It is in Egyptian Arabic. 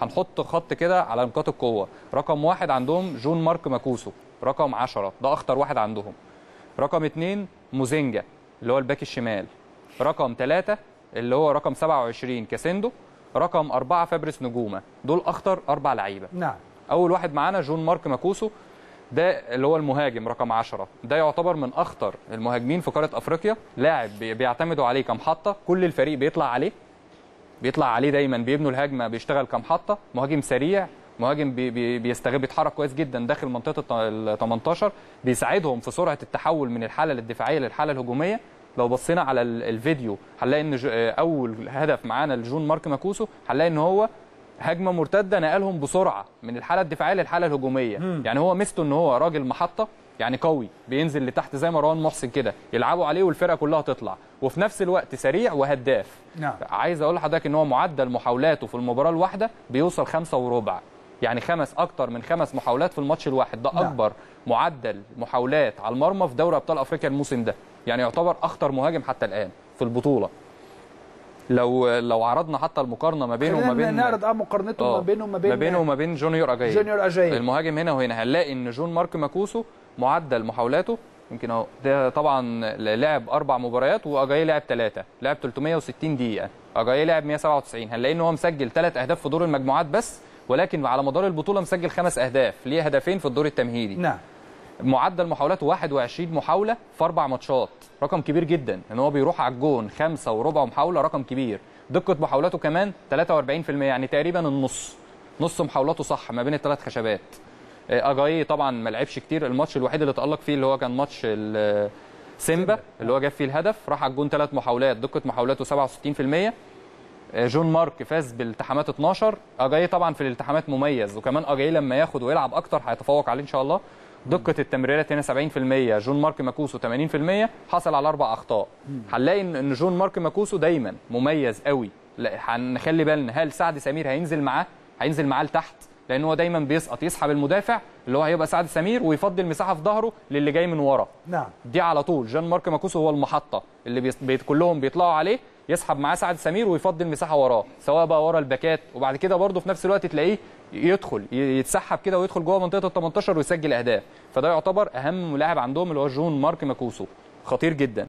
هنحط خط كده على نقاط القوه رقم واحد عندهم جون مارك ماكوسو رقم 10 ده اخطر واحد عندهم رقم اتنين موزينجا اللي هو الباك الشمال رقم ثلاثة اللي هو رقم 27 كاسيندو رقم أربعة فابريس نجومة دول أخطر أربع لعيبة نعم اول واحد معانا جون مارك ماكوسو ده اللي هو المهاجم رقم 10 ده يعتبر من اخطر المهاجمين في قاره افريقيا لاعب بي- بيعتمدوا عليه كمحطه كل الفريق بيطلع عليه بيطلع عليه دايما بيبنوا الهجمه بيشتغل كمحطه مهاجم سريع مهاجم بي بي بيستغل بيتحرك كويس جدا داخل منطقه ال 18 بيساعدهم في سرعه التحول من الحاله الدفاعيه للحاله الهجوميه لو بصينا على ال- الفيديو هنلاقي ان ج- اول هدف معانا لجون مارك ماكوسو هنلاقي ان هو هجمه مرتده نقلهم بسرعه من الحاله الدفاعيه للحاله الهجوميه مم. يعني هو ميزته ان هو راجل محطه يعني قوي بينزل لتحت زي مروان محسن كده يلعبوا عليه والفرقه كلها تطلع وفي نفس الوقت سريع وهداف نعم عايز اقول لحضرتك ان هو معدل محاولاته في المباراه الواحده بيوصل خمسة وربع يعني خمس اكتر من خمس محاولات في الماتش الواحد ده نعم. اكبر معدل محاولات على المرمى في دوري ابطال افريقيا الموسم ده يعني يعتبر اخطر مهاجم حتى الان في البطوله لو لو عرضنا حتى المقارنه ما بينه وما خلينا بين نعرض اه مقارنته آه، ما بينه وما بين ما بينه وما بين جونيور اجاي جونيور اجاي المهاجم هنا وهنا هنلاقي ان جون مارك ماكوسو معدل محاولاته يمكن اهو ده طبعا لعب اربع مباريات واجاي لعب ثلاثه لعب 360 دقيقه اجاي لعب 197 هنلاقي ان هو مسجل ثلاث اهداف في دور المجموعات بس ولكن على مدار البطوله مسجل خمس اهداف ليه هدفين في الدور التمهيدي نعم معدل محاولاته 21 محاوله في اربع ماتشات رقم كبير جدا ان هو بيروح على الجون خمسة وربع محاوله رقم كبير دقه محاولاته كمان 43% يعني تقريبا النص نص محاولاته صح ما بين الثلاث خشبات آه، اجاي طبعا ما لعبش كتير الماتش الوحيد اللي تالق فيه اللي هو كان ماتش ال- سيمبا اللي هو جاب فيه الهدف راح على الجون ثلاث محاولات دقه محاولاته 67% آه، جون مارك فاز بالالتحامات 12 اجاي طبعا في الالتحامات مميز وكمان اجاي لما ياخد ويلعب اكتر هيتفوق عليه ان شاء الله دقه التمريرات هنا 70% جون مارك ماكوسو 80% حصل على اربع اخطاء هنلاقي ان إن جون مارك ماكوسو دايما مميز قوي لا، هنخلي بالنا هل سعد سمير هينزل معاه هينزل معاه لتحت لان هو دايما بيسقط يسحب المدافع اللي هو هيبقى سعد سمير ويفضي المساحه في ظهره للي جاي من ورا نعم دي على طول جان مارك ماكوسو هو المحطه اللي بيس... بيت... كلهم بيطلعوا عليه يسحب معاه سعد سمير ويفضي المساحه وراه سواء بقى ورا الباكات وبعد كده برضه في نفس الوقت تلاقيه يدخل ي- يتسحب كده ويدخل جوه منطقه ال 18 ويسجل اهداف فده يعتبر اهم لاعب عندهم اللي هو جون مارك ماكوسو خطير جدا